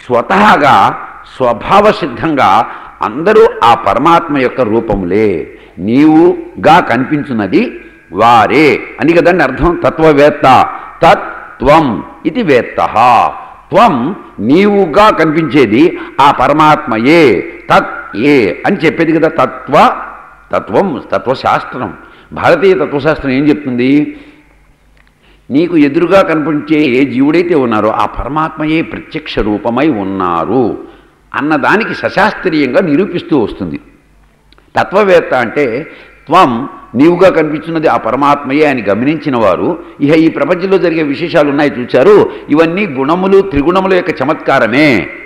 స్వతహాగా స్వభావ సిద్ధంగా అందరూ ఆ పరమాత్మ యొక్క రూపములే నీవుగా కనిపించున్నది వారే అని కదండి అర్థం తత్వవేత్త తత్వం ఇది వేత్త త్వం నీవుగా కనిపించేది ఆ పరమాత్మయే తత్ ఏ అని చెప్పేది కదా తత్వ తత్వం తత్వశాస్త్రం భారతీయ తత్వశాస్త్రం ఏం చెప్తుంది నీకు ఎదురుగా కనిపించే ఏ జీవుడైతే ఉన్నారో ఆ పరమాత్మయే ప్రత్యక్ష రూపమై ఉన్నారు అన్నదానికి సశాస్త్రీయంగా నిరూపిస్తూ వస్తుంది తత్వవేత్త అంటే త్వం నీవుగా కనిపించున్నది ఆ పరమాత్మయే అని గమనించిన వారు ఇక ఈ ప్రపంచంలో జరిగే విశేషాలు ఉన్నాయి చూచారు ఇవన్నీ గుణములు త్రిగుణముల యొక్క చమత్కారమే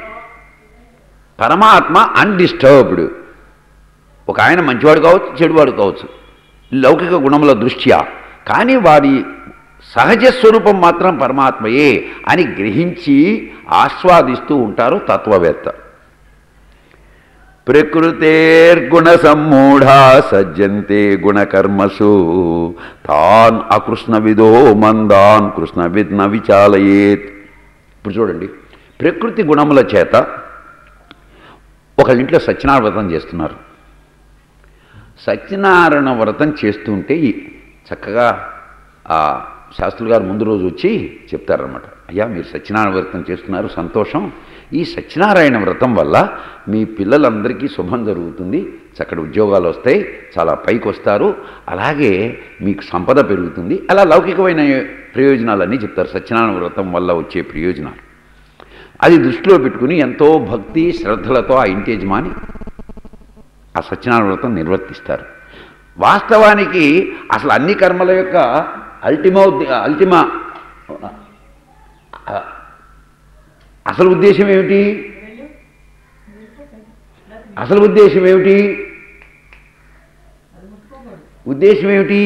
పరమాత్మ అన్డిస్టర్బ్డ్ ఒక ఆయన మంచివాడు కావచ్చు చెడువాడు కావచ్చు లౌకిక గుణముల దృష్ట్యా కానీ వారి సహజ స్వరూపం మాత్రం పరమాత్మయే అని గ్రహించి ఆస్వాదిస్తూ ఉంటారు తత్వవేత్త ప్రకృతేర్గుణ సమ్మూఢా సజ్జంతే గుణకర్మసు తాన్ అకృష్ణ విదో మందాన్ కృష్ణ విద్ న విచాలయేత్ ఇప్పుడు చూడండి ప్రకృతి గుణముల చేత ఒకళ్ళింట్లో సత్యనారాయణ వ్రతం చేస్తున్నారు సత్యనారాయణ వ్రతం చేస్తుంటే ఈ చక్కగా ఆ శాస్త్రులు గారు ముందు రోజు వచ్చి చెప్తారనమాట అయ్యా మీరు సత్యనారాయణ వ్రతం చేస్తున్నారు సంతోషం ఈ సత్యనారాయణ వ్రతం వల్ల మీ పిల్లలందరికీ శుభం జరుగుతుంది చక్కటి ఉద్యోగాలు వస్తాయి చాలా పైకి వస్తారు అలాగే మీకు సంపద పెరుగుతుంది అలా లౌకికమైన ప్రయోజనాలన్నీ చెప్తారు సత్యనారాయణ వ్రతం వల్ల వచ్చే ప్రయోజనాలు అది దృష్టిలో పెట్టుకుని ఎంతో భక్తి శ్రద్ధలతో ఆ ఇంటి యజమాని ఆ సత్యనారాయణ వ్రతం నిర్వర్తిస్తారు వాస్తవానికి అసలు అన్ని కర్మల యొక్క అల్టిమా ఉద్దే- అల్టిమా అసలు ఉద్దేశం ఏమిటి అసలు ఉద్దేశం ఏమిటి ఉద్దేశం ఏమిటి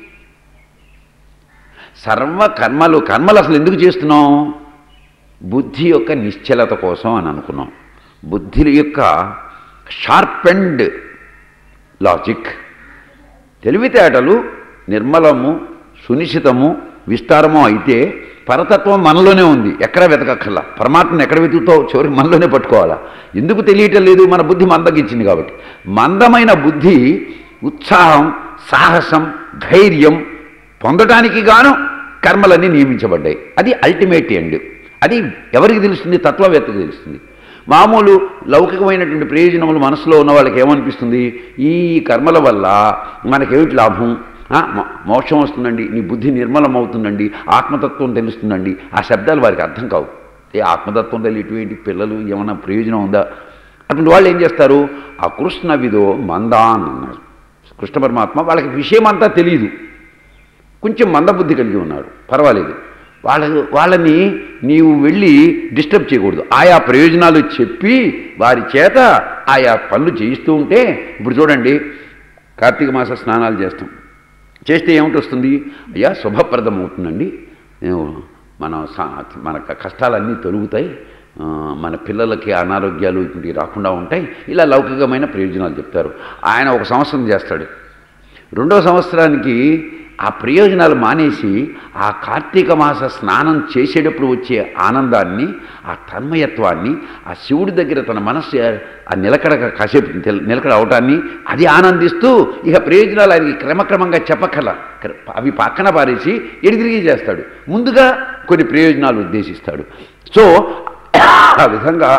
సర్వ కర్మలు కర్మలు అసలు ఎందుకు చేస్తున్నాం బుద్ధి యొక్క నిశ్చలత కోసం అని అనుకున్నాం బుద్ధి యొక్క షార్ప్ అండ్ లాజిక్ తెలివితేటలు నిర్మలము సునిశ్చితము విస్తారము అయితే పరతత్వం మనలోనే ఉంది ఎక్కడ వెతకక్కర్లా పరమాత్మను ఎక్కడ వెతుకుతావు చివరికి మనలోనే పట్టుకోవాలా ఎందుకు తెలియటం లేదు మన బుద్ధి మందగించింది కాబట్టి మందమైన బుద్ధి ఉత్సాహం సాహసం ధైర్యం పొందటానికి గాను కర్మలన్నీ నియమించబడ్డాయి అది అల్టిమేట్ ఎండ్ అది ఎవరికి తెలుస్తుంది తత్వవేత్తకు తెలుస్తుంది మామూలు లౌకికమైనటువంటి ప్రయోజనములు మనసులో ఉన్న వాళ్ళకి ఏమనిపిస్తుంది ఈ కర్మల వల్ల మనకేమిటి లాభం ఆ, మో- మోక్షం వస్తుందండి నీ బుద్ధి నిర్మలం అవుతుందండి ఆత్మతత్వం తెలుస్తుందండి ఆ శబ్దాలు వారికి అర్థం కావు ఏ ఆత్మతత్వం తెలియటువంటి పిల్లలు ఏమైనా ప్రయోజనం ఉందా అటువంటి వాళ్ళు ఏం చేస్తారు ఆ కృష్ణ విదో మందాన్ అన్నారు కృష్ణ పరమాత్మ వాళ్ళకి విషయం అంతా తెలియదు కొంచెం మందబుద్ధి కలిగి ఉన్నారు పర్వాలేదు వాళ్ళ వాళ్ళని నీవు వెళ్ళి డిస్టర్బ్ చేయకూడదు ఆయా ప్రయోజనాలు చెప్పి వారి చేత ఆయా పనులు చేయిస్తూ ఉంటే ఇప్పుడు చూడండి కార్తీక మాస స్నానాలు చేస్తాం చేస్తే ఏమిటి వస్తుంది అయ్యా శుభప్రదం అవుతుందండి నేను మన సా- మన క- కష్టాలన్నీ తొలుగుతాయి ఆ, మన పిల్లలకి అనారోగ్యాలు ఇటువంటివి రాకుండా ఉంటాయి ఇలా లౌకికమైన ప్రయోజనాలు చెప్తారు ఆయన ఒక సంవత్సరం చేస్తాడు రెండో సంవత్సరానికి ఆ ప్రయోజనాలు మానేసి ఆ కార్తీక మాస స్నానం చేసేటప్పుడు వచ్చే ఆనందాన్ని ఆ తన్మయత్వాన్ని ఆ శివుడి దగ్గర తన మనస్సు ఆ నిలకడ కాసేపు తెల- నిలకడ అవటాన్ని అది ఆనందిస్తూ ఇక ప్రయోజనాలు ఆయనకి క్రమక్రమంగా చెప్పకల అవి పక్కన పారేసి ఎడిదిరిగి చేస్తాడు ముందుగా కొన్ని ప్రయోజనాలు ఉద్దేశిస్తాడు సో ఆ విధంగా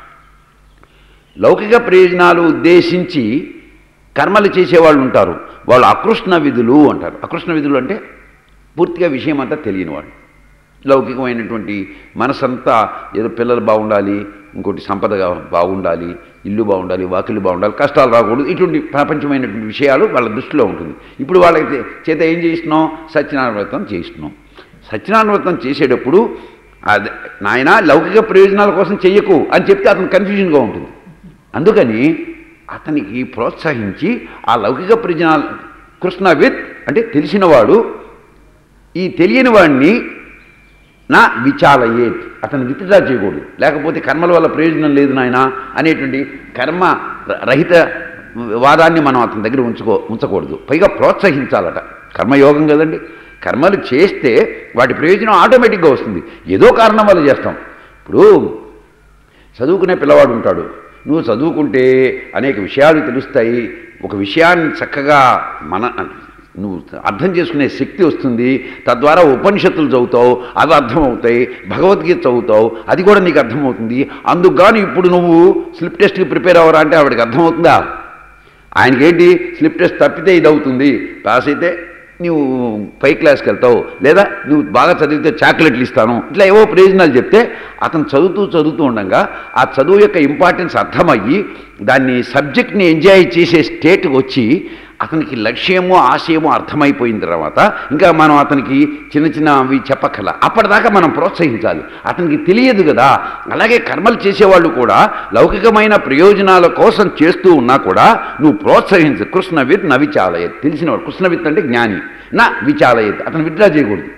లౌకిక ప్రయోజనాలు ఉద్దేశించి కర్మలు చేసేవాళ్ళు ఉంటారు వాళ్ళు అకృష్ణ విధులు అంటారు అకృష్ణ విధులు అంటే పూర్తిగా విషయం అంతా తెలియని వాళ్ళు లౌకికమైనటువంటి మనసంతా ఏదో పిల్లలు బాగుండాలి ఇంకోటి సంపదగా బాగుండాలి ఇల్లు బాగుండాలి వాకిళ్ళు బాగుండాలి కష్టాలు రాకూడదు ఇటువంటి ప్రపంచమైనటువంటి విషయాలు వాళ్ళ దృష్టిలో ఉంటుంది ఇప్పుడు వాళ్ళకి చేత ఏం చేస్తున్నాం సత్యనారాయణ వ్రతం చేస్తున్నాం సత్యనారాయణ వ్రతం చేసేటప్పుడు అది నాయన లౌకిక ప్రయోజనాల కోసం చెయ్యకు అని చెప్తే అతను కన్ఫ్యూజన్గా ఉంటుంది అందుకని అతనికి ప్రోత్సహించి ఆ లౌకిక ప్రయోజనాలు కృష్ణ విత్ అంటే తెలిసినవాడు ఈ తెలియని వాడిని నా విచాలయేత్ అతను విత్డ్రా చేయకూడదు లేకపోతే కర్మల వల్ల ప్రయోజనం లేదు నాయన అనేటువంటి కర్మ ర- రహిత వాదాన్ని మనం అతని దగ్గర ఉంచుకో ఉంచకూడదు పైగా ప్రోత్సహించాలట కర్మయోగం కదండి కర్మలు చేస్తే వాటి ప్రయోజనం ఆటోమేటిక్గా వస్తుంది ఏదో కారణం వల్ల చేస్తాం ఇప్పుడు చదువుకునే పిల్లవాడు ఉంటాడు నువ్వు చదువుకుంటే అనేక విషయాలు తెలుస్తాయి ఒక విషయాన్ని చక్కగా మన నువ్వు అర్థం చేసుకునే శక్తి వస్తుంది తద్వారా ఉపనిషత్తులు చదువుతావు అవి అర్థమవుతాయి భగవద్గీత చదువుతావు అది కూడా నీకు అర్థమవుతుంది అందుకు గాను ఇప్పుడు నువ్వు స్లిప్ టెస్ట్కి ప్రిపేర్ అవ్వరా అంటే ఆవిడకి అర్థమవుతుందా ఆయనకేంటి స్లిప్ టెస్ట్ తప్పితే ఇది అవుతుంది పాస్ అయితే నువ్వు పై క్లాస్కి వెళ్తావు లేదా నువ్వు బాగా చదివితే చాక్లెట్లు ఇస్తాను ఇట్లా ఏవో ప్రయోజనాలు చెప్తే అతను చదువుతూ చదువుతూ ఉండగా ఆ చదువు యొక్క ఇంపార్టెన్స్ అర్థమయ్యి దాన్ని సబ్జెక్ట్ని ఎంజాయ్ చేసే స్టేట్కి వచ్చి అతనికి లక్ష్యము ఆశయము అర్థమైపోయిన తర్వాత ఇంకా మనం అతనికి చిన్న చిన్న అవి చెప్పక్కల అప్పటిదాకా మనం ప్రోత్సహించాలి అతనికి తెలియదు కదా అలాగే కర్మలు చేసేవాళ్ళు కూడా లౌకికమైన ప్రయోజనాల కోసం చేస్తూ ఉన్నా కూడా నువ్వు ప్రోత్సహించు కృష్ణవిత్ న విచాలయత్ తెలిసినవాడు కృష్ణవిత్ అంటే జ్ఞాని నా విచాలయత్ అతను విత్డ్రా చేయకూడదు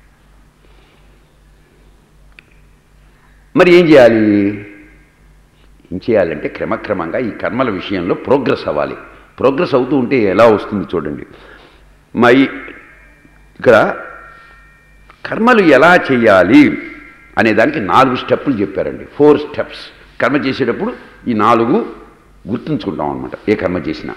మరి ఏం చేయాలి ఏం చేయాలంటే క్రమక్రమంగా ఈ కర్మల విషయంలో ప్రోగ్రెస్ అవ్వాలి ప్రోగ్రెస్ అవుతూ ఉంటే ఎలా వస్తుంది చూడండి మై ఇక్కడ కర్మలు ఎలా చేయాలి అనే దానికి నాలుగు స్టెప్పులు చెప్పారండి ఫోర్ స్టెప్స్ కర్మ చేసేటప్పుడు ఈ నాలుగు గుర్తుంచుకుంటాం అనమాట ఏ కర్మ చేసినా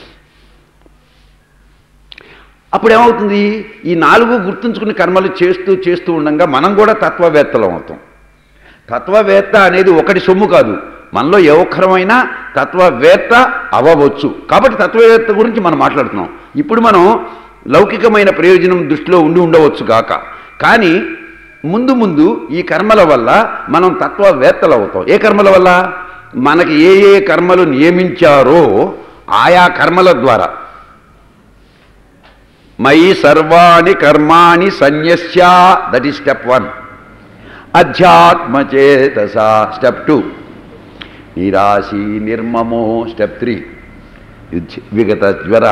అప్పుడు ఏమవుతుంది ఈ నాలుగు గుర్తుంచుకుని కర్మలు చేస్తూ చేస్తూ ఉండగా మనం కూడా తత్వవేత్తలం అవుతాం తత్వవేత్త అనేది ఒకటి సొమ్ము కాదు మనలో ఏ ఒక్కరమైనా తత్వవేత్త అవ్వవచ్చు కాబట్టి తత్వవేత్త గురించి మనం మాట్లాడుతున్నాం ఇప్పుడు మనం లౌకికమైన ప్రయోజనం దృష్టిలో ఉండి ఉండవచ్చు గాక కానీ ముందు ముందు ఈ కర్మల వల్ల మనం తత్వవేత్తలు అవుతాం ఏ కర్మల వల్ల మనకి ఏ ఏ కర్మలు నియమించారో ఆయా కర్మల ద్వారా మయి సర్వాణి కర్మాణి సన్యస్య దట్ ఈస్ స్టెప్ వన్ అధ్యాత్మచేతస స్టెప్ టూ నిరాశీ నిర్మమో స్టెప్ త్రీ విగత జ్వర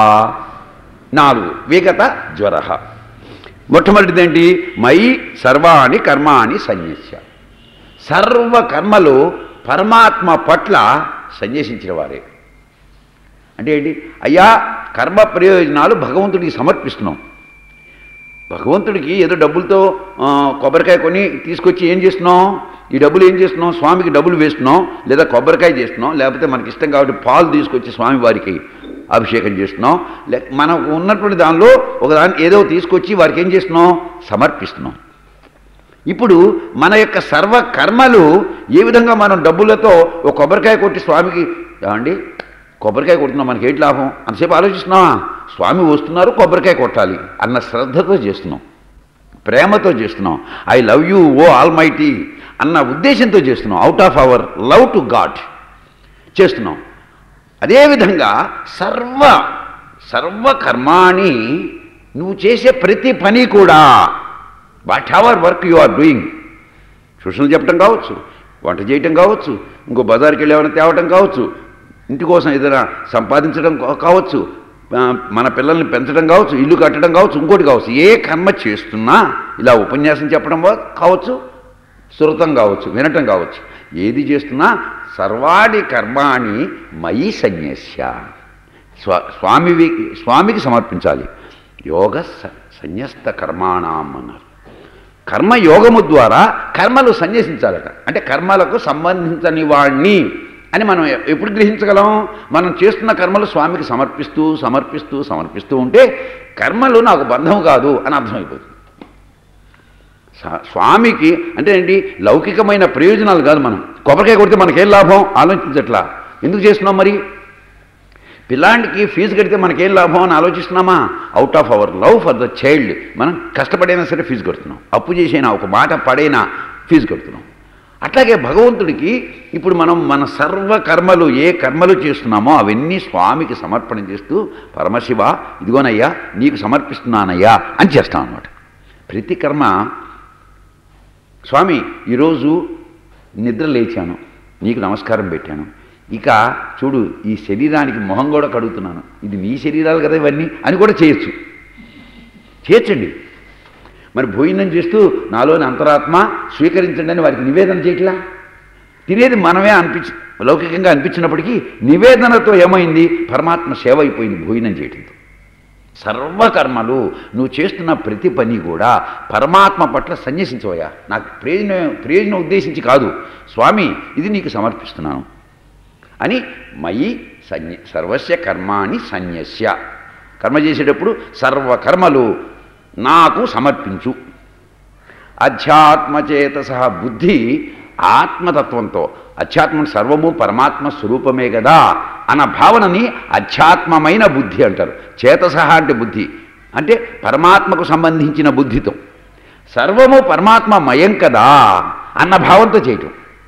నాలుగు విగత జ్వర మొట్టమొదటిది ఏంటి మయి సర్వాణి కర్మాణి సన్యస్య సర్వ కర్మలు పరమాత్మ పట్ల సన్యసించిన వారే అంటే ఏంటి అయ్యా కర్మ ప్రయోజనాలు భగవంతుడికి సమర్పిస్తున్నాం భగవంతుడికి ఏదో డబ్బులతో ఆ, కొబ్బరికాయ కొని తీసుకొచ్చి ఏం చేస్తున్నాం ఈ డబ్బులు ఏం చేస్తున్నాం స్వామికి డబ్బులు వేస్తున్నాం లేదా కొబ్బరికాయ చేస్తున్నాం లేకపోతే మనకి ఇష్టం కాబట్టి పాలు తీసుకొచ్చి స్వామి వారికి అభిషేకం చేస్తున్నాం లే మనకు ఉన్నటువంటి దానిలో ఒక దాన్ని ఏదో తీసుకొచ్చి వారికి ఏం చేస్తున్నాం సమర్పిస్తున్నాం ఇప్పుడు మన యొక్క సర్వ కర్మలు ఏ విధంగా మనం డబ్బులతో ఒక కొబ్బరికాయ కొట్టి స్వామికి ఏమండి కొబ్బరికాయ కొడుతున్నాం మనకి ఏంటి లాభం అంతసేపు ఆలోచిస్తున్నావా స్వామి వస్తున్నారు కొబ్బరికాయ కొట్టాలి అన్న శ్రద్ధతో చేస్తున్నాం ప్రేమతో చేస్తున్నాం I love you O almighty అన్న ఉద్దేశంతో చేస్తున్నాం out of our love to God చేస్తున్నాం అదేవిధంగా సర్వ సర్వ కర్మాణి నువ్వు చేసే ప్రతి పని కూడా whatever work you are doing ట్యూషన్లు చెప్పడం కావచ్చు వంట చేయటం కావచ్చు ఇంకో బజార్కి వెళ్ళి ఏమైనా తేవటం కావచ్చు ఇంటి కోసం ఏదైనా సంపాదించడం కా- కావచ్చు ఆ, మన పిల్లల్ని పెంచడం కావచ్చు ఇల్లు కట్టడం కావచ్చు ఇంకోటి కావచ్చు ఏ కర్మ చేస్తున్నా ఇలా ఉపన్యాసం చెప్పడం వా- కావచ్చు శృతం కావచ్చు వినటం కావచ్చు ఏది చేస్తున్నా సర్వాణి కర్మాణి మయి సన్యస్య స్వా స్వామివి స్వామికి సమర్పించాలి యోగ స- సన్యస్త కర్మాణం అన్నారు కర్మయోగము ద్వారా కర్మలు సన్యసించాలట అంటే కర్మలకు సంబంధించని వాణ్ణి అని మనం ఎ- ఎప్పుడు గ్రహించగలం మనం చేస్తున్న కర్మలు స్వామికి సమర్పిస్తూ సమర్పిస్తూ సమర్పిస్తూ ఉంటే కర్మలు నాకు బంధం కాదు అని అర్థమైపోతుంది స- స్వామికి అంటే ఏంటి లౌకికమైన ప్రయోజనాలు కాదు మనం కొబ్బరికాయ కొడితే మనకేం లాభం ఆలోచించట్లా ఎందుకు చేస్తున్నాం మరి పిల్లాడికి ఫీజు కడితే మనకేం లాభం అని ఆలోచిస్తున్నామా out of our love for the child మనం కష్టపడైనా సరే ఫీజు కడుతున్నాం అప్పు చేసైనా ఒక మాట పడైనా ఫీజు కడుతున్నాం అట్లాగే భగవంతుడికి ఇప్పుడు మనం మన సర్వ కర్మలు ఏ కర్మలు చేస్తున్నామో అవన్నీ స్వామికి సమర్పణ చేస్తూ పరమశివ ఇదిగోనయ్యా నీకు సమర్పిస్తున్నానయ్యా అని చేస్తాం అన్నమాట ప్రతి కర్మ స్వామి ఈరోజు నిద్ర లేచాను నీకు నమస్కారం పెట్టాను ఇక చూడు ఈ శరీరానికి మొహం కూడా కడుగుతున్నాను ఇది నీ శరీరాలు కదా ఇవన్నీ అని కూడా చేయొచ్చు చేయొచ్చండి మరి భోజనం చేస్తూ నాలోని అంతరాత్మ స్వీకరించండి అని వారికి నివేదన చేయట్లా తినేది మనమే అనిపించి లౌకికంగా అనిపించినప్పటికీ నివేదనతో ఏమైంది పరమాత్మ సేవ అయిపోయింది భోజనం చేయటంతో సర్వకర్మలు నువ్వు చేస్తున్న ప్రతి పని కూడా పరమాత్మ పట్ల సన్యసించవయ్యా నాకు ప్రయోజనం ప్రయోజనం ఉద్దేశించి కాదు స్వామి ఇది నీకు సమర్పిస్తున్నాను అని మయి సన్య సర్వస్య కర్మాని సన్యస్య కర్మ చేసేటప్పుడు సర్వకర్మలు నాకు సమర్పించు అధ్యాత్మచేత సహా బుద్ధి ఆత్మతత్వంతో అధ్యాత్మ సర్వము పరమాత్మ స్వరూపమే కదా అన్న భావనని అధ్యాత్మమైన బుద్ధి అంటారు చేతసహ అంటే బుద్ధి అంటే పరమాత్మకు సంబంధించిన బుద్ధితో సర్వము పరమాత్మ మయం కదా అన్న భావంతో చేయటం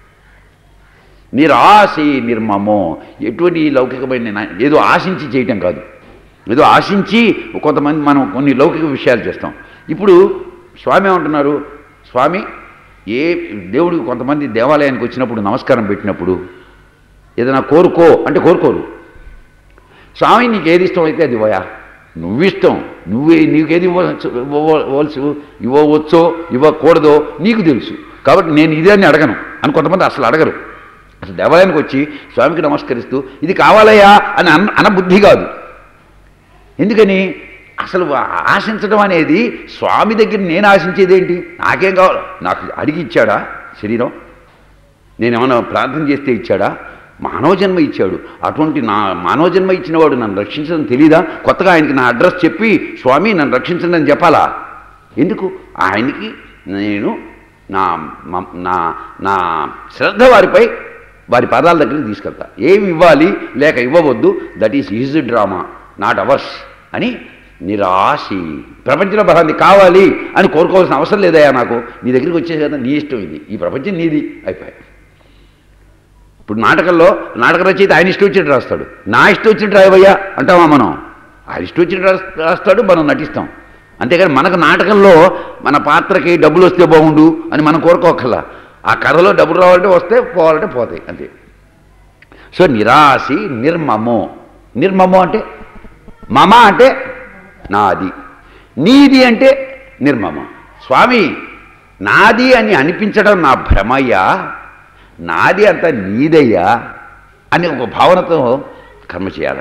నిరాశి నిర్మమో ఎటువంటి లౌకికమైన నా- ఏదో ఆశించి చేయటం కాదు ఏదో ఆశించి కొంతమంది మనం కొన్ని లౌకిక విషయాలు చేస్తాం ఇప్పుడు స్వామి ఏమంటున్నారు స్వామి ఏ దేవుడికి కొంతమంది దేవాలయానికి వచ్చినప్పుడు నమస్కారం పెట్టినప్పుడు ఏదైనా కోరుకో అంటే కోరుకోరు స్వామి నీకు ఏది ఇష్టం అయితే అది ఇవ్వయా నువ్వు ఇష్టం నువ్వే నీకేది ఇవ్వచ్చు ఇవ్వవలసి ఇవ్వవచ్చో ఇవ్వకూడదో నీకు తెలుసు కాబట్టి నేను ఇదే అని అడగను అని కొంతమంది అసలు అడగరు అసలు దేవాలయానికి వచ్చి స్వామికి నమస్కరిస్తూ ఇది కావాలయా అని అన్న అన్న బుద్ధి కాదు ఎందుకని అసలు ఆ- ఆశించడం అనేది స్వామి దగ్గర నేను ఆశించేది ఏంటి నాకేం కావాలి నాకు అడిగి ఇచ్చాడా శరీరం నేనేమన్నా ప్రార్థన చేస్తే ఇచ్చాడా మానవ జన్మ ఇచ్చాడు అటువంటి నా మానవ జన్మ ఇచ్చినవాడు నన్ను రక్షించడం తెలీదా కొత్తగా ఆయనకి నా అడ్రస్ చెప్పి స్వామి నన్ను రక్షించండి అని చెప్పాలా ఎందుకు ఆయనకి నేను నా మ- నా నా శ్రద్ధ వారిపై వారి పాదాల దగ్గరికి తీసుకెళ్తా ఏమి ఇవ్వాలి లేక ఇవ్వవద్దు that is is drama not ours అని నిరాశి ప్రపంచంలో బలాన్ని కావాలి అని కోరుకోవాల్సిన అవసరం లేదయా నాకు నీ దగ్గరికి వచ్చేది కదా నీ ఇష్టం ఇది ఈ ప్రపంచం నీది అయిపోయాయి ఇప్పుడు నాటకంలో నాటక రచయిత ఆయన ఇష్టం వచ్చినట్టు రాస్తాడు నా ఇష్టం వచ్చినట్టు రాయవయ్యా అంటామా మనం ఆయన ఇష్టం వచ్చినట్టు రాస్- రాస్తాడు మనం నటిస్తాం అంతేగాని మనకు నాటకంలో మన పాత్రకి డబ్బులు వస్తే బాగుండు అని మనం కోరుకోకల్లా ఆ కథలో డబ్బులు రావాలంటే వస్తే పోవాలంటే పోతాయి అంతే సో నిరాశి నిర్మమో నిర్మమో అంటే మమ అంటే నాది నీది అంటే నిర్మమం స్వామి నాది అని అనిపించడం నా భ్రమయ్యా నాది అంతా నీదయ్యా అని ఒక భావనతో కర్మ చేయాలి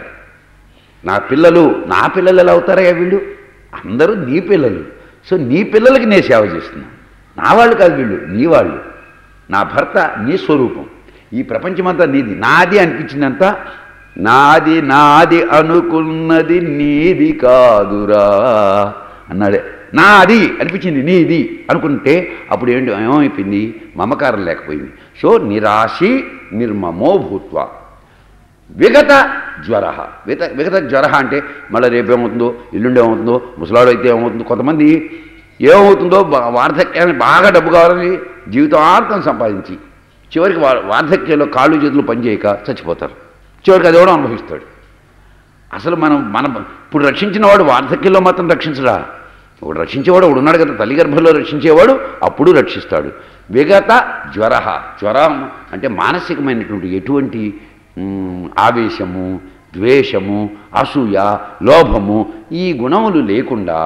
నా పిల్లలు నా పిల్లలు ఎలా అవుతారయ్యా వీళ్ళు అందరూ నీ పిల్లలు సో నీ పిల్లలకి నేను సేవ చేస్తున్నా నా వాళ్ళు కాదు వీళ్ళు నీ వాళ్ళు నా భర్త నీ స్వరూపం ఈ ప్రపంచమంతా నీది నాది అనిపించిందంతా నాది నాది అనుకున్నది నీది కాదురా అన్నాడే నాది అనిపించింది నీది అనుకుంటే అప్పుడు ఏంటి ఏమైపోయింది మమకారం లేకపోయింది సో నిరాశి నిర్మమో భూత్వ విగత జ్వర విగత విగత జ్వర అంటే మళ్ళీ రేపు ఏమవుతుందో ఎల్లుండి ఏమవుతుందో ముసలాడు అయితే ఏమవుతుందో కొంతమంది ఏమవుతుందో బా- వార్ధక్యానికి బాగా డబ్బు కావాలని జీవితాంతం సంపాదించి చివరికి వా వార్ధక్యంలో కాళ్ళు చేతులు పనిచేయక చచ్చిపోతారు చివరికి అది ఎవడో అనుభవిస్తాడు అసలు మనం మన ఇప్పుడు రక్షించిన వాడు వార్ధక్యంలో మాత్రం రక్షించడా ఒకడు రక్షించేవాడు ఒకడు ఉన్నాడు కదా తల్లి గర్భంలో రక్షించేవాడు అప్పుడు రక్షిస్తాడు విగత జ్వర జ్వరం అంటే మానసికమైనటువంటి ఎటువంటి మ్, ఆవేశము ద్వేషము అసూయ లోభము ఈ గుణములు లేకుండా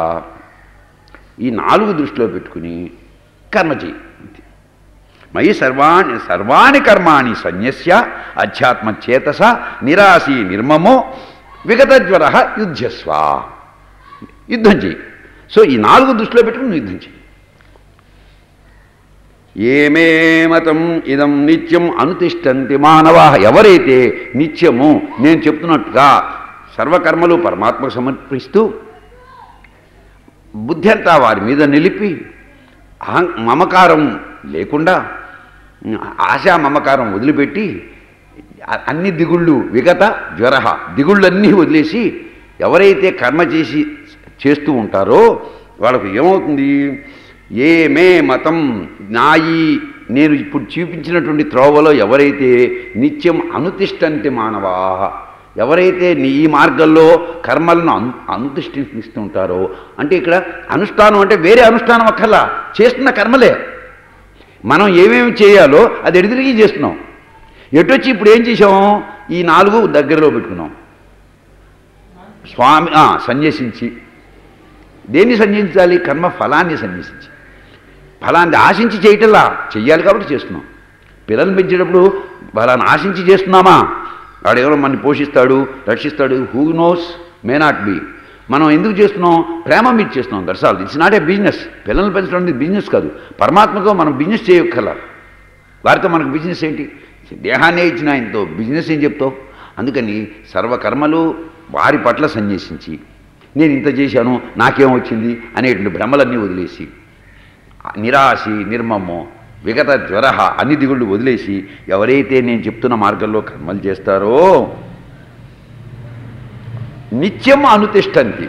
ఈ నాలుగు దృష్టిలో పెట్టుకుని కర్మ చేయి అంతే. మయి సర్వాణి సర్వాణి కర్మాణి సన్యస్య అధ్యాత్మ చేతస నిరాశి నిర్మమో విగత జ్వర యుద్ధస్వ యుద్ధం చేయి సో ఈ నాలుగు దృష్టిలో పెట్టుకుని నువ్వు యుద్ధం చేయి ఏమే మతం ఇదం నిత్యం అనుతిష్టంతి మానవా ఎవరైతే నిత్యము నేను చెప్తున్నట్టుగా సర్వకర్మలు పరమాత్మకు సమర్పిస్తూ బుద్ధి అంతా వారి మీద నిలిపి అహం మమకారం లేకుండా ఆశా మమకారం వదిలిపెట్టి అ- అన్ని దిగుళ్ళు విగత జ్వర దిగుళ్ళన్నీ వదిలేసి ఎవరైతే కర్మ చేసి చేస్తూ ఉంటారో వాళ్ళకు ఏమవుతుంది ఏ మే మతం నాయి నేను ఇప్పుడు చూపించినటువంటి త్రోవలో ఎవరైతే నిత్యం అనుతిష్టంతి మానవా ఎవరైతే నీ ఈ మార్గంలో కర్మలను అను అనుతిష్ఠిస్తూ ఉంటారో అంటే ఇక్కడ అనుష్ఠానం అంటే వేరే అనుష్ఠానం అక్కర్లా చేస్తున్న కర్మలే మనం ఏమేమి చేయాలో అది ఎడిదిరిగి చేస్తున్నాం ఎటొచ్చి ఇప్పుడు ఏం చేసాం ఈ నాలుగు దగ్గరలో పెట్టుకున్నాం స్వామి ఆ, సన్యసించి దేన్ని సన్యసించాలి కర్మ ఫలాన్ని సన్యసించి ఫలాన్ని ఆశించి చేయటంలా చెయ్యాలి కాబట్టి చేస్తున్నాం పిల్లల్ని పెంచేటప్పుడు ఫలాన్ని ఆశించి చేస్తున్నామా వాడు ఎవరో మనని పోషిస్తాడు రక్షిస్తాడు who knows may not be మనం ఎందుకు చేస్తున్నాం ప్రేమ మీద చేస్తున్నాం that's all it's not a business పిల్లల్ని పెంచడం అనేది బిజినెస్ కాదు పరమాత్మతో మనం బిజినెస్ చేయక్కల వారితో మనకు బిజినెస్ ఏంటి దేహాన్ని ఇచ్చిన ఆయనతో బిజినెస్ ఏం చెప్తావు అందుకని సర్వకర్మలు వారి పట్ల సన్యసించి నేను ఇంత చేశాను నాకేం వచ్చింది అనేటువంటి భ్రమలన్నీ వదిలేసి నిరాశి నిర్మమో విగత జ్వర అన్ని దిగుళ్ళు వదిలేసి ఎవరైతే నేను చెప్తున్న మార్గంలో కర్మలు చేస్తారో నిత్యం అనుతిష్టంతి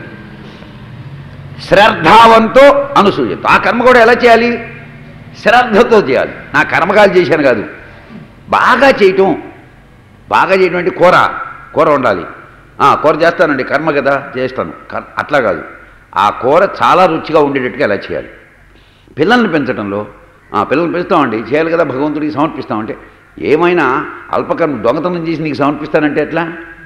శ్రద్ధావంతో అనుసూయత ఆ కర్మ కూడా ఎలా చేయాలి శ్రద్ధతో చేయాలి నా కర్మకాలు చేశాను కాదు బాగా చేయటం బాగా చేయటం అంటే కూర కూర ఉండాలి ఆ, కూర చేస్తానండి కర్మ కదా చేస్తాను కర్- అట్లా కాదు ఆ కూర చాలా రుచిగా ఉండేటట్టుగా ఎలా చేయాలి పిల్లల్ని పెంచడంలో ఆ, పిల్లల్ని పెంచుతామండి చేయాలి కదా భగవంతుడికి సమర్పిస్తామంటే ఏమైనా అల్పకర్మ దొంగతనం చేసి నీకు సమర్పిస్తానంటే ఎట్లా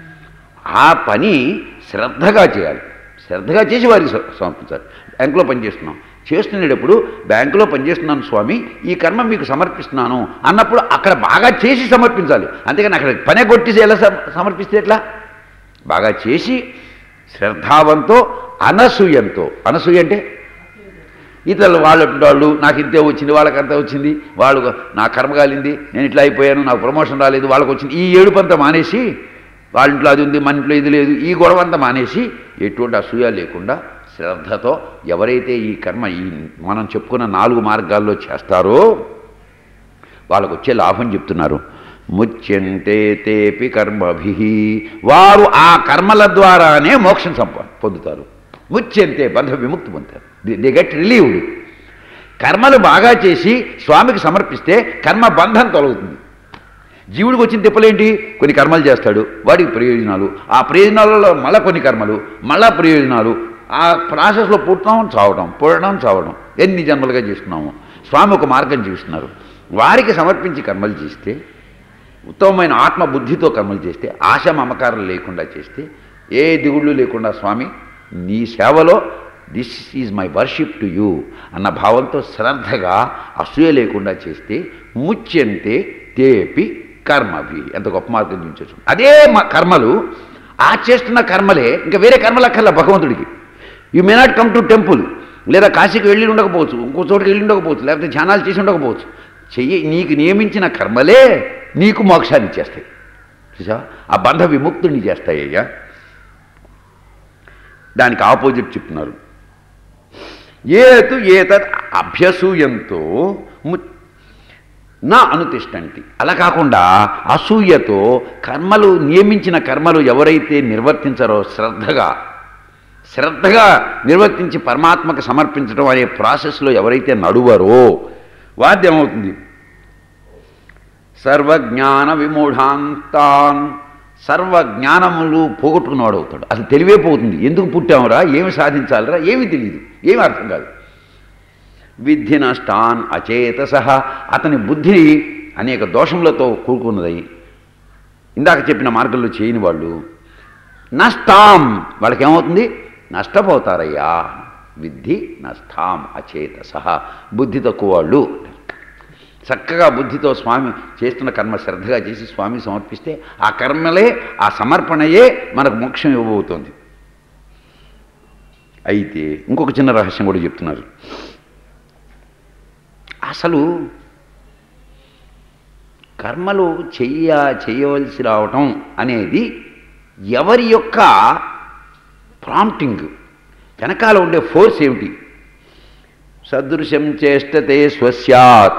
ఆ పని శ్రద్ధగా చేయాలి శ్రద్ధగా చేసి వారికి స- సమర్పించాలి బ్యాంకులో పనిచేస్తున్నాం చేస్తునేటప్పుడు బ్యాంకులో పనిచేస్తున్నాను స్వామి ఈ కర్మ మీకు సమర్పిస్తున్నాను అన్నప్పుడు అక్కడ బాగా చేసి సమర్పించాలి అంతేగాని అక్కడ పనే కొట్టేసి ఎలా సమ- సమర్పిస్తే ఎట్లా బాగా చేసి శ్రద్ధావంతో అనసూయంతో అనసూయ అంటే ఇతరులు వాళ్ళు వాళ్ళు నాకు ఇంతే వచ్చింది వాళ్ళకి అంత వచ్చింది వాళ్ళు నా కర్మ కాలింది నేను ఇట్లా అయిపోయాను నాకు ప్రమోషన్ రాలేదు వాళ్ళకి వచ్చింది ఈ ఏడుపంతా మానేసి వాళ్ళ ఇంట్లో అది ఉంది మన ఇంట్లో ఇది లేదు ఈ గొడవ అంతా మానేసి ఎటువంటి అసూయ లేకుండా శ్రద్ధతో ఎవరైతే ఈ కర్మ ఈ మనం చెప్పుకున్న నాలుగు మార్గాల్లో చేస్తారో వాళ్ళకు వచ్చే లాభం చెప్తున్నారు ముచ్యంతే తేపి కర్మభి వారు ఆ కర్మల ద్వారానే మోక్షం సంప పొందుతారు ముచ్యంతే బంధ విముక్తి పొందుతారు ది గెట్ రిలీవ్డ్ కర్మలు బాగా చేసి స్వామికి సమర్పిస్తే కర్మ బంధం తొలగుతుంది జీవుడికి వచ్చిన తిప్పలేంటి కొన్ని కర్మలు చేస్తాడు వాడికి ప్రయోజనాలు ఆ ప్రయోజనాలలో మళ్ళా కొన్ని కర్మలు మళ్ళా ప్రయోజనాలు ఆ ప్రాసెస్లో పుట్టడం చావడం పుట్టడం చావడం ఎన్ని జన్మలుగా చేస్తున్నాము స్వామి ఒక మార్గం చూస్తున్నారు వారికి సమర్పించి కర్మలు చేస్తే ఉత్తమమైన ఆత్మ బుద్ధితో కర్మలు చేస్తే ఆశ మమకారం లేకుండా చేస్తే ఏ దిగుళ్ళు లేకుండా స్వామి నీ సేవలో this is my worship to you అన్న భావంతో శ్రద్ధగా అసూయ లేకుండా చేస్తే ముచ్యంతే తేపి కర్మవి ఎంత గొప్ప మార్గం చూపించవచ్చు అదే మ- కర్మలు ఆ చేస్తున్న కర్మలే ఇంకా వేరే కర్మలు అక్కర్లా భగవంతుడికి you may not come to temple లేదా కాశీకి వెళ్ళి ఉండకపోవచ్చు ఇంకో చోటుకి వెళ్ళి ఉండకపోవచ్చు లేకపోతే ధ్యానాలు చేసి ఉండకపోవచ్చు చెయ్యి నీకు నియమించిన కర్మలే నీకు మోక్షాన్ని ఇచ్చేస్తాయి చూసా ఆ బంధ విముక్తుడిని చేస్తాయ్యా దానికి ఆపోజిట్ చెప్తున్నారు ఏతు ఏతద్ అభ్యసూయంతో ము నా అనుతిష్టంటి అలా కాకుండా అసూయతో కర్మలు నియమించిన కర్మలు ఎవరైతే నిర్వర్తించారో శ్రద్ధగా శ్రద్ధగా నిర్వర్తించి పరమాత్మకు సమర్పించడం అనే ప్రాసెస్లో ఎవరైతే నడువరో వాద్యం ఏమవుతుంది సర్వజ్ఞాన విమూఢాంతాన్ సర్వజ్ఞానములు పోగొట్టుకున్నవాడు అవుతాడు అసలు తెలివే పోతుంది ఎందుకు పుట్టామురా ఏమి సాధించాలిరా ఏమీ తెలియదు ఏమీ అర్థం కాదు విద్ధి నష్టాన్ అచేతస అతని బుద్ధి అనేక దోషములతో కూడుకున్నదై ఇందాక చెప్పిన మార్గంలో చేయని వాళ్ళు నష్టాం వాళ్ళకి ఏమవుతుంది నష్టపోతారయ్యా విద్ధి నష్టాం అచేతస బుద్ధి తక్కువ వాళ్ళు చక్కగా బుద్ధితో స్వామి చేస్తున్న కర్మ శ్రద్ధగా చేసి స్వామి సమర్పిస్తే ఆ కర్మలే ఆ సమర్పణయే మనకు మోక్షం ఇవ్వబోతోంది అయితే ఇంకొక చిన్న రహస్యం కూడా చెప్తున్నారు అసలు కర్మలు చెయ్య చేయవలసి రావటం అనేది ఎవరి యొక్క ప్రాంప్టింగ్ వెనకాల ఉండే ఫోర్స్ ఏమిటి సదృశం చేష్టతే స్వస్యాత్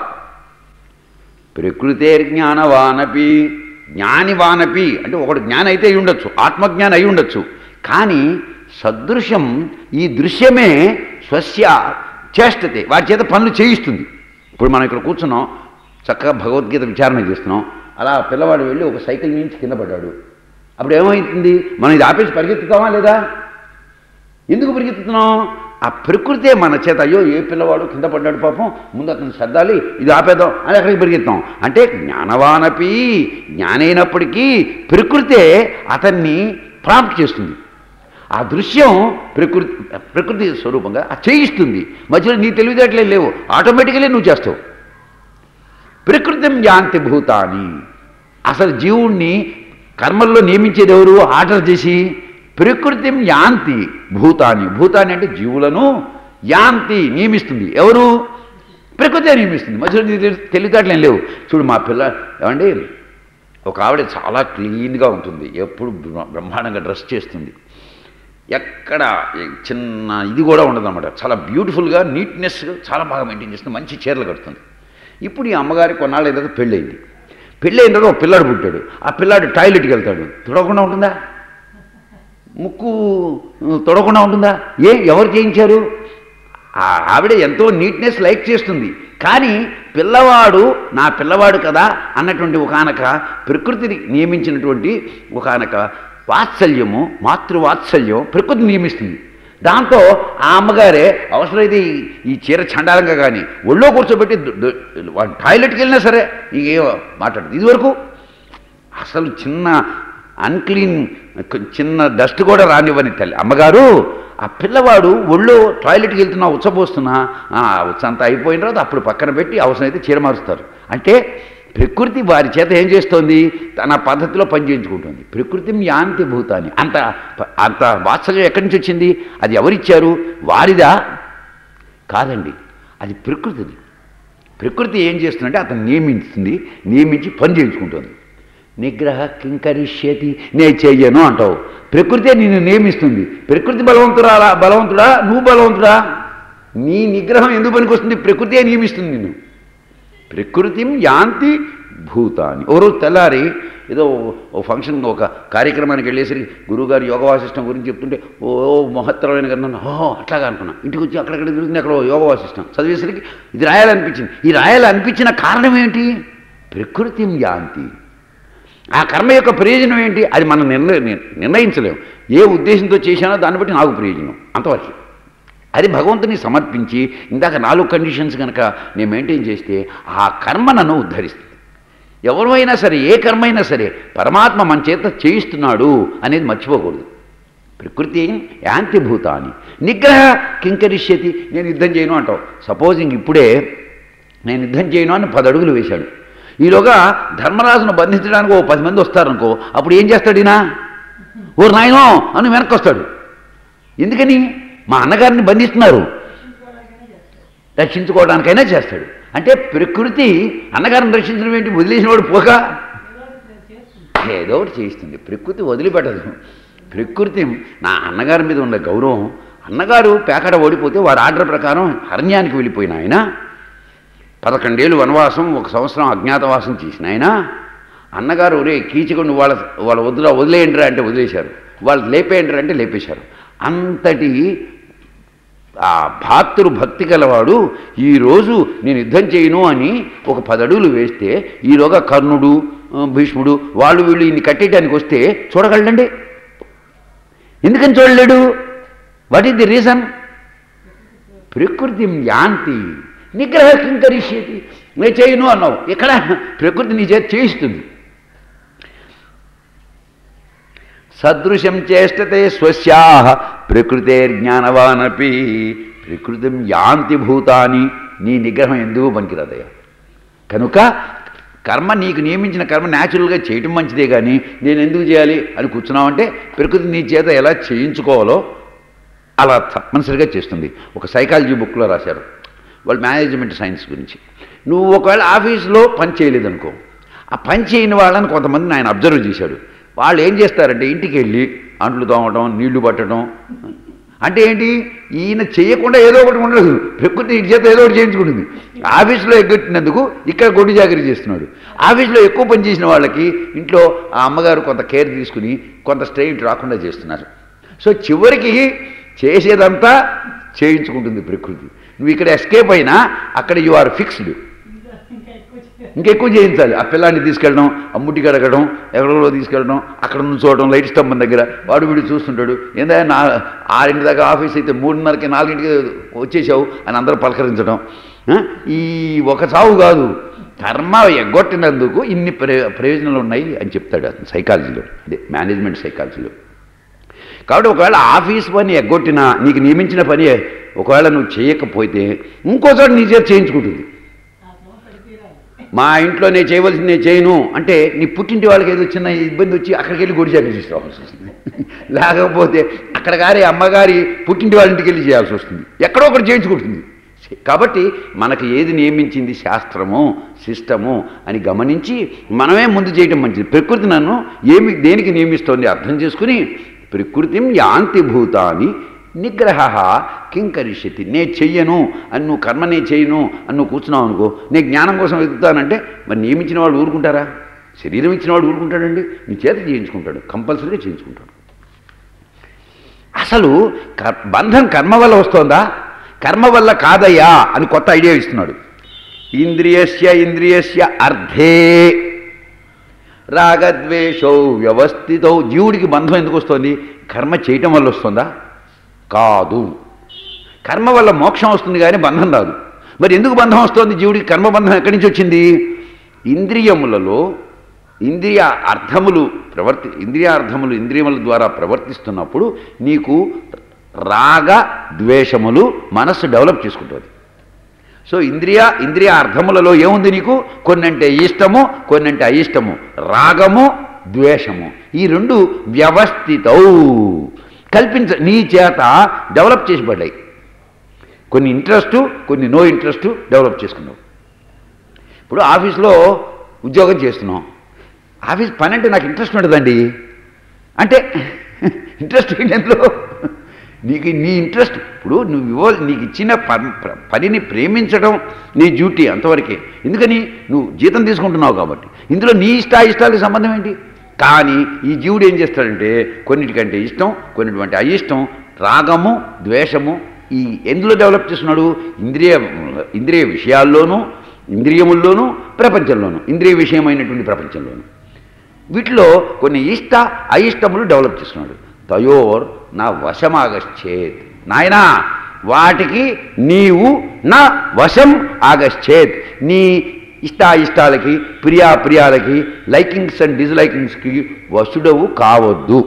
ప్రకృతేర్జ్ఞానవానపి జ్ఞానివానపి అంటే ఒకడు జ్ఞాని అయితే అయి ఉండొచ్చు ఆత్మజ్ఞాని అయి ఉండొచ్చు కానీ సదృశం ఈ దృశ్యమే స్వస్య చేష్టతే వాటి చేత పనులు చేయిస్తుంది ఇప్పుడు మనం ఇక్కడ కూర్చున్నాం చక్కగా భగవద్గీత విచారణ చేస్తున్నాం అలా పిల్లవాడు వెళ్ళి ఒక సైకిల్ నుంచి కింద పడ్డాడు అప్పుడు ఏమవుతుంది మనం ఇది ఆపేసి పరిగెత్తుతామా లేదా ఎందుకు పరిగెత్తుతున్నాం ఆ ప్రకృతే మన చేత అయ్యో ఏ పిల్లవాడు కింద పడ్డాడు పాపం ముందు అతను సర్దాలి ఇది ఆపేద్దాం అని అక్కడికి పరిగెత్తాం అంటే జ్ఞానవానపి జ్ఞానైనప్పటికీ ప్రకృతే అతన్ని ప్రాంప్ట్ చేస్తుంది ఆ దృశ్యం ప్రకృతి ప్రకృతి స్వరూపంగా ఆ చేయిస్తుంది మధ్యలో నీ తెలివితేటలే లేవు ఆటోమేటికలీ నువ్వు చేస్తావు ప్రకృతిం యాంతి భూతాని అసలు జీవుణ్ణి కర్మల్లో నియమించేది ఎవరు ఆర్డర్ చేసి ప్రకృతిం యాంతి భూతాన్ని భూతాన్ని అంటే జీవులను యాంతి నియమిస్తుంది ఎవరు ప్రకృతి నియమిస్తుంది మధ్యలో తెలివితేటలేం లేవు చూడు మా పిల్ల ఏమండి ఒక ఆవిడ చాలా క్లీన్గా ఉంటుంది ఎప్పుడు బ్రహ్మ- బ్రహ్మాండంగా డ్రెస్ చేస్తుంది ఎక్కడ ఈ చిన్న ఇది కూడా ఉండదన్నమాట చాలా బ్యూటిఫుల్గా నీట్నెస్ చాలా బాగా మెయింటైన్ చేస్తుంది మంచి చీరలు కడుతుంది ఇప్పుడు ఈ అమ్మగారి కొన్నాళ్ళు ఏదో పెళ్ళయింది పెళ్ళైన తర్వాత ఒక పిల్లాడు పుట్టాడు ఆ పిల్లాడు టాయిలెట్కి వెళ్తాడు తుడవకుండా ఉంటుందా ముక్కు తొడకుండా ఉంటుందా ఏ ఎవరు చేయించారు ఆ ఆవిడ ఎంతో నీట్నెస్ లైక్ చేస్తుంది కానీ పిల్లవాడు నా పిల్లవాడు కదా అన్నటువంటి ఒకనక ప్రకృతిని నియమించినటువంటి ఒకనక వాత్సల్యము మాతృవాత్సల్యం ప్రకృతి నియమిస్తుంది దాంతో ఆ అమ్మగారే అవసరమైతే ఈ- ఈ చీర చండాలంగా కానీ ఒళ్ళో కూర్చోబెట్టి దు- దు- వాడు టాయిలెట్కి వెళ్ళినా సరే ఇంకేమో మాట్లాడుతుంది ఇదివరకు అసలు చిన్న అన్క్లీన్ చిన్న డస్ట్ కూడా రానివ్వని తల్లి అమ్మగారు ఆ పిల్లవాడు ఒళ్ళో టాయిలెట్కి వెళ్తున్నా ఉచ్చపోస్తున్నా ఆ ఉచ్చ అంతా అయిపోయిన తర్వాత అప్పుడు పక్కన పెట్టి అవసరమైతే చీర మారుస్తారు అంటే ప్రకృతి వారి చేత ఏం చేస్తోంది తన పద్ధతిలో పని చేయించుకుంటుంది ప్రకృతి యాంతి భూతాన్ని అంత అంత వాత్సల్యం ఎక్కడి నుంచి వచ్చింది అది ఎవరిచ్చారు వారిదా కాదండి అది ప్రకృతిది ప్రకృతి ఏం చేస్తుందంటే అతను నియమిస్తుంది నియమించి పని చేయించుకుంటుంది నిగ్రహ కింకరిష్యతి నే చెయ్యను అంటావు ప్రకృతే నిన్ను నియమిస్తుంది ప్రకృతి బలవంతురా బలవంతుడా నువ్వు బలవంతుడా నీ నిగ్రహం ఎందుకు పనికొస్తుంది ప్రకృతే నియమిస్తుంది నిన్ను ప్రకృతిం యాంతి భూతాన్ని ఓ రోజు తెల్లారి ఏదో ఓ ఫంక్షన్ ఒక కార్యక్రమానికి వెళ్ళేసరికి గురువుగారు యోగ వాసిష్టం గురించి చెప్తుంటే ఓ మహత్తరమైన కన్నా ఓహో అట్లాగా అనుకున్నా ఇంటికి వచ్చి అక్కడక్కడ తిరుగుతుంది అక్కడ ఓ యోగ వాసిష్టం చదివేసరికి ఇది రాయాలనిపించింది ఈ రాయాలనిపించిన కారణం ఏంటి ప్రకృతిం యాంతి ఆ కర్మ యొక్క ప్రయోజనం ఏంటి అది మనం నిర్ణయ నిర్ణయించలేము ఏ ఉద్దేశంతో చేశానో దాన్ని బట్టి నాకు ప్రయోజనం అంతవరకు అది భగవంతుని సమర్పించి ఇందాక నాలుగు కండిషన్స్ కనుక నేను మెయింటైన్ చేస్తే ఆ కర్మ నన్ను ఉద్ధరిస్తుంది ఎవరైనా సరే ఏ కర్మ అయినా సరే పరమాత్మ మన చేత చేయిస్తున్నాడు అనేది మర్చిపోకూడదు ప్రకృతి యాంతిభూతాన్ని నిగ్రహ కింకరిష్యతి నేను యుద్ధం చేయను అంటావు సపోజింగ్ ఇప్పుడే నేను యుద్ధం చేయను అని పది అడుగులు వేశాడు ఈలోగా ధర్మరాజును బంధించడానికి ఓ పది మంది వస్తారనుకో అప్పుడు ఏం చేస్తాడు ఈయన ఓ నాయనో అని వెనక్కి వస్తాడు ఎందుకని మా అన్నగారిని బంధిస్తున్నారు రక్షించుకోవడానికైనా చేస్తాడు అంటే ప్రకృతి అన్నగారిని రక్షించడం ఏంటి వదిలేసిన వాడు పోక ఏదో ఒకటి చేయిస్తుంది ప్రకృతి వదిలిపెట్టదు ప్రకృతి నా అన్నగారి మీద ఉన్న గౌరవం అన్నగారు పేకడ ఓడిపోతే వారి ఆర్డర్ ప్రకారం అరణ్యానికి వెళ్ళిపోయిన ఆయన పదకొండేళ్ళు వనవాసం ఒక సంవత్సరం అజ్ఞాతవాసం చేసిన ఆయన అన్నగారు ఒరే కీచుకొని వాళ్ళ వాళ్ళ వదిలే వదిలేయండిరా అంటే వదిలేశారు వాళ్ళు లేపేయండిరా అంటే లేపేశారు అంతటి ఆ భాతృ భక్తి గలవాడు ఈరోజు నేను యుద్ధం చేయను అని ఒక పది అడుగులు వేస్తే ఈలోగా కర్ణుడు ఆ, భీష్ముడు వాళ్ళు వీళ్ళు ఇన్ని కట్టేయడానికి వస్తే చూడగలండి ఎందుకని చూడలేడు వాట్ ఈస్ ది రీజన్ ప్రకృతి యాంతి నిగ్రహ కింకరిష్యతి నేను చేయను అన్నావు ఇక్కడ ప్రకృతి నీ చేతి చేయిస్తుంది సదృశం చేష్టతే స్వస్యా ప్రకృతేర్జ్ఞానవానపి ప్రకృతిం యాంతి భూతాని నీ నిగ్రహం ఎందుకు పనికిరాదయ్యా కనుక కర్మ నీకు నియమించిన కర్మ న్యాచురల్గా చేయటం మంచిదే కానీ నేను ఎందుకు చేయాలి అని కూర్చున్నావంటే ప్రకృతి నీ చేత ఎలా చేయించుకోవాలో అలా తప్పనిసరిగా చేస్తుంది ఒక సైకాలజీ బుక్లో రాశారు వాళ్ళు మేనేజ్మెంట్ సైన్స్ గురించి నువ్వు ఒకవేళ ఆఫీస్లో పని చేయలేదనుకో ఆ పని చేయని వాళ్ళని కొంతమందిని ఆయన అబ్జర్వ్ చేశాడు వాళ్ళు ఏం చేస్తారంటే ఇంటికి వెళ్ళి అంట్లు తోమటం నీళ్లు పట్టడం అంటే ఏంటి ఈయన చేయకుండా ఏదో ఒకటి ఉండదు ప్రకృతి ఇంటి చేత ఏదో ఒకటి చేయించుకుంటుంది ఆఫీస్లో ఎగ్గొట్టినందుకు ఇక్కడ గొడ్డు జాగ్రత్త చేస్తున్నాడు ఆఫీస్లో ఎక్కువ పని చేసిన వాళ్ళకి ఇంట్లో ఆ అమ్మగారు కొంత కేర్ తీసుకుని కొంత స్ట్రెయిన్ రాకుండా చేస్తున్నారు సో చివరికి చేసేదంతా చేయించుకుంటుంది ప్రకృతి నువ్వు ఇక్కడ ఎస్కేప్ అయినా అక్కడ యు ఆర్ ఫిక్స్డ్ ఇంకెక్కువ చేయించాలి ఆ పిల్లాన్ని తీసుకెళ్ళడం అమ్ముటి కడగడం ఎక్కడో తీసుకెళ్ళడం అక్కడ నుంచోవడం లైట్ స్తంభం దగ్గర వాడు వీడు చూస్తుంటాడు ఏందా నా ఆరింటి దాకా ఆఫీస్ అయితే మూడున్నరకి నాలుగింటికి వచ్చేసావు అని అందరూ పలకరించడం ఆ? ఈ ఒక చావు కాదు కర్మ ఎగ్గొట్టినందుకు ఇన్ని ప్రయో ప్రయోజనాలు ఉన్నాయి అని చెప్తాడు అతను సైకాలజీలో అదే మేనేజ్మెంట్ సైకాలజీలో కాబట్టి ఒకవేళ ఆఫీస్ పని ఎగ్గొట్టినా నీకు నియమించిన పని ఒకవేళ నువ్వు చేయకపోతే ఇంకోసారి నీ చేత చేయించుకుంటుంది మా ఇంట్లో నేను చేయవలసింది నేను చేయను అంటే నీ పుట్టింటి వాళ్ళకి ఏదో చిన్న ఇబ్బంది వచ్చి అక్కడికి వెళ్ళి గుడి చేపించి రావాల్సి వస్తుంది లేకపోతే అక్కడ గారి అమ్మగారి పుట్టింటి వాళ్ళ ఇంటికి వెళ్ళి చేయాల్సి వస్తుంది ఎక్కడో ఒకటి చేయించుకుంటుంది కాబట్టి మనకు ఏది నియమించింది శాస్త్రము సిస్టము అని గమనించి మనమే ముందు చేయటం మంచిది ప్రకృతి నన్ను ఏమి దేనికి నియమిస్తోంది అర్థం చేసుకుని ప్రకృతిం యాంతి భూతాన్ని నిగ్రహ కింకరిష్యతి నే చెయ్యను అని నువ్వు కర్మ నే చేయను అని నువ్వు కూర్చున్నావు అనుకో నేను జ్ఞానం కోసం వెతుకుతానంటే మరి నియమించిన వాళ్ళు ఊరుకుంటారా శరీరం ఇచ్చిన వాడు ఊరుకుంటాడండి నీ చేత చేయించుకుంటాడు కంపల్సరీగా చేయించుకుంటాడు అసలు కర్- బంధం కర్మ వల్ల వస్తోందా కర్మ వల్ల కాదయ్యా అని కొత్త ఐడియా ఇస్తున్నాడు ఇంద్రియస్య ఇంద్రియస్య అర్థే రాగద్వేషౌ వ్యవస్థితౌ జీవుడికి బంధం ఎందుకు వస్తుంది కర్మ చేయటం వల్ల వస్తుందా కాదు కర్మ వల్ల మోక్షం వస్తుంది కానీ బంధం రాదు మరి ఎందుకు బంధం వస్తుంది జీవుడికి కర్మబంధం ఎక్కడి నుంచి వచ్చింది ఇంద్రియములలో ఇంద్రియ అర్థములు ప్రవర్తి ఇంద్రియ అర్థములు ఇంద్రియముల ద్వారా ప్రవర్తిస్తున్నప్పుడు నీకు రాగ ద్వేషములు మనస్సు డెవలప్ చేసుకుంటుంది సో ఇంద్రియ ఇంద్రియ అర్థములలో ఏముంది నీకు కొన్నంటే ఇష్టము కొన్నంటే అయిష్టము రాగము ద్వేషము ఈ రెండు వ్యవస్థితౌ కల్పించ నీ చేత డెవలప్ చేసి పడ్డాయి కొన్ని ఇంట్రెస్టు కొన్ని నో ఇంట్రెస్టు డెవలప్ చేసుకున్నావు ఇప్పుడు ఆఫీస్లో ఉద్యోగం చేస్తున్నాం ఆఫీస్ పని అంటే నాకు ఇంట్రెస్ట్ ఉండదండి అంటే ఇంట్రెస్ట్ ఏంటి అందులో నీకు నీ ఇంట్రెస్ట్ ఇప్పుడు నువ్వు ఇవ్వ నీకు ఇచ్చిన పన్- ప్ర- పనిని ప్రేమించడం నీ డ్యూటీ అంతవరకే ఎందుకని నువ్వు జీతం తీసుకుంటున్నావు కాబట్టి ఇందులో నీ ఇష్ట ఇష్టాలకు సంబంధం ఏంటి కానీ ఈ జీవుడు ఏం చేస్తాడంటే కొన్నిటికంటే ఇష్టం కొన్నిటివంటి అయిష్టం రాగము ద్వేషము ఈ ఎందులో డెవలప్ చేస్తున్నాడు ఇంద్రియ ఇంద్రియ విషయాల్లోనూ ఇంద్రియముల్లోనూ ప్రపంచంలోనూ ఇంద్రియ విషయమైనటువంటి ప్రపంచంలోనూ వీటిలో కొన్ని ఇష్ట అయిష్టములు డెవలప్ చేస్తున్నాడు తయోర్ నా వశమాగచ్చేత్ నాయనా వాటికి నీవు నా వశం ఆగచ్చేత్ నీ ఇష్టాయిష్టాలకి ప్రియాప్రియాలకి లైకింగ్స్ అండ్ డిస్లైకింగ్స్కి వసుడవు కావద్దు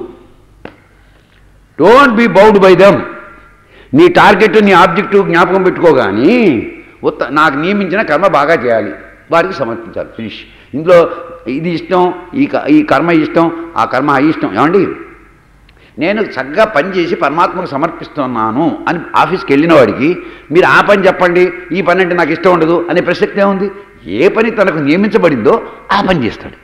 don't be bound by them నీ టార్గెట్ నీ ఆబ్జెక్టివ్ జ్ఞాపకం పెట్టుకోగాని ఉత్త నాకు నియమించిన కర్మ బాగా చేయాలి వారికి సమర్పించాలి ఫినిష్ ఇందులో ఇది ఇష్టం ఈ క- ఈ కర్మ ఇష్టం ఆ కర్మ అయిష్టం ఏమండి నేను చక్కగా పని చేసి పరమాత్మకు సమర్పిస్తున్నాను అని ఆఫీస్కి వెళ్ళిన వాడికి మీరు ఆ పని చెప్పండి ఈ పని అంటే నాకు ఇష్టం ఉండదు అనే ప్రసక్తి ఏముంది ఏ పని తనకు నియమించబడిందో ఆ పని చేస్తాడు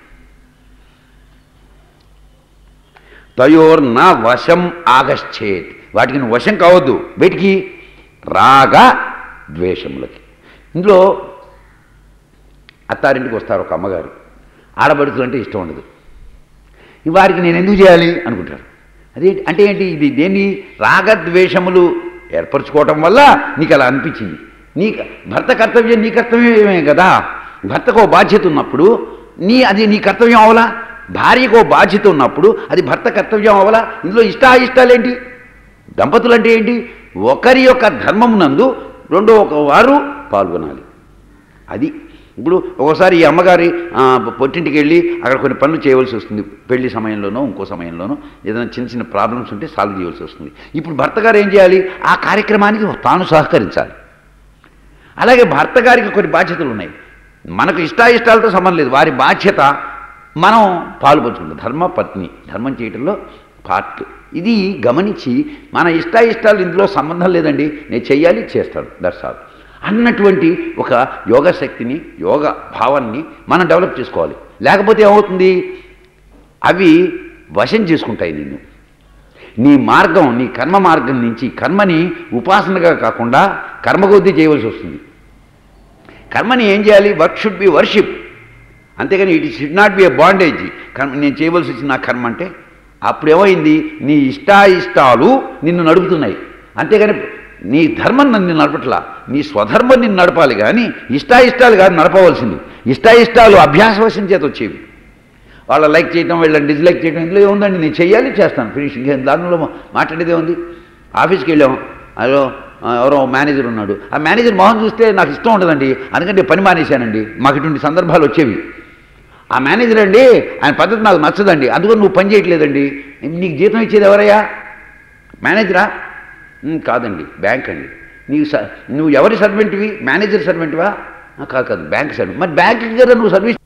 తయోర్న వశం ఆగశ్చేత్ వాటికి నువ్వు వశం కావద్దు బయటికి రాగ ద్వేషములకి ఇందులో అత్తారింటికి వస్తారు ఒక అమ్మగారు ఆడబడుతులు అంటే ఇష్టం ఉండదు ఈ వారికి నేను ఎందుకు చేయాలి అనుకుంటారు అదే అంటే ఏంటి ఇది దేన్ని రాగద్వేషములు ఏర్పరచుకోవటం వల్ల నీకు అలా అనిపించింది నీ భర్త కర్తవ్యం నీ కర్తవ్యమే కదా భర్తకు ఓ బాధ్యత ఉన్నప్పుడు నీ అది నీ కర్తవ్యం అవలా భార్యకు ఓ బాధ్యత ఉన్నప్పుడు అది భర్త కర్తవ్యం అవలా ఇందులో ఇష్టాయిష్టాలేంటి దంపతులు అంటే ఏంటి ఒకరి యొక్క ధర్మమునందు రెండో ఒక వారు పాల్గొనాలి అది ఇప్పుడు ఒకసారి ఈ అమ్మగారి ఆ, పొట్టింటికి వెళ్ళి అక్కడ కొన్ని పనులు చేయవలసి వస్తుంది పెళ్లి సమయంలోనో ఇంకో సమయంలోనో ఏదైనా చిన్న చిన్న ప్రాబ్లమ్స్ ఉంటే సాల్వ్ చేయవలసి వస్తుంది ఇప్పుడు భర్త గారు ఏం చేయాలి ఆ కార్యక్రమానికి తాను సహకరించాలి అలాగే భర్త గారికి కొన్ని బాధ్యతలు ఉన్నాయి మనకు ఇష్టాయిష్టాలతో సంబంధం లేదు వారి బాధ్యత మనం పాల్పంచుకుంటాం ధర్మ పత్ని ధర్మం చేయటంలో పార్ట్ ఇది గమనించి మన ఇష్టాయిష్టాలు ఇందులో సంబంధం లేదండి నేను చెయ్యాలి చేస్తాను దట్స్ ఆల్ అన్నటువంటి ఒక యోగ శక్తిని యోగ భావాన్ని మనం డెవలప్ చేసుకోవాలి లేకపోతే ఏమవుతుంది అవి వశం చేసుకుంటాయి నిన్ను నీ మార్గం నీ కర్మ మార్గం నుంచి కర్మని ఉపాసనగా కాకుండా కర్మకొద్దీ చేయవలసి వస్తుంది కర్మని ఏం చేయాలి వర్క్ షుడ్ బి వర్షిప్ అంతేగాని it should not be a bondage కర్మ నేను చేయవలసి వచ్చిన నా కర్మ అంటే అప్పుడు ఏమైంది నీ ఇష్టాయిష్టాలు నిన్ను నడుపుతున్నాయి అంతేగాని నీ ధర్మం నన్ను నడపట్లా నీ స్వధర్మం నిన్ను నడపాలి కానీ ఇష్టాయిష్టాలు కాదు నడపవలసింది ఇష్టాయిష్టాలు అభ్యాసవశం చేత వచ్చేవి వాళ్ళ లైక్ చేయటం వీళ్ళని డిస్లైక్ చేయటం ఇందులో ఏముందండి నేను చెయ్యాలి చేస్తాను ఫినిష్ ఇంకేం దానిలో మాట్లాడేదే ఉంది ఆఫీస్కి వెళ్ళాము అదో ఆ, ఎవరో మేనేజర్ ఉన్నాడు ఆ మేనేజర్ మొహం చూస్తే నాకు ఇష్టం ఉండదండి అందుకంటే పని మానేశానండి మాకు ఇటువంటి సందర్భాలు వచ్చేవి ఆ మేనేజర్ అండి ఆయన పద్ధతి నాకు నచ్చదండి అందుకని నువ్వు పని చేయట్లేదండి నీకు జీతం ఇచ్చేది ఎవరయ్యా మేనేజరా "ఉమ్, కాదండి బ్యాంక్ అండి నీకు స నువ్వు ఎవరి సర్వెంట్వి మేనేజర్ సర్వెంట్వా "ఆ, కాదు కాదు బ్యాంక్ సర్వీస్ మరి బ్యాంక్కి కదా నువ్వు సర్వీస్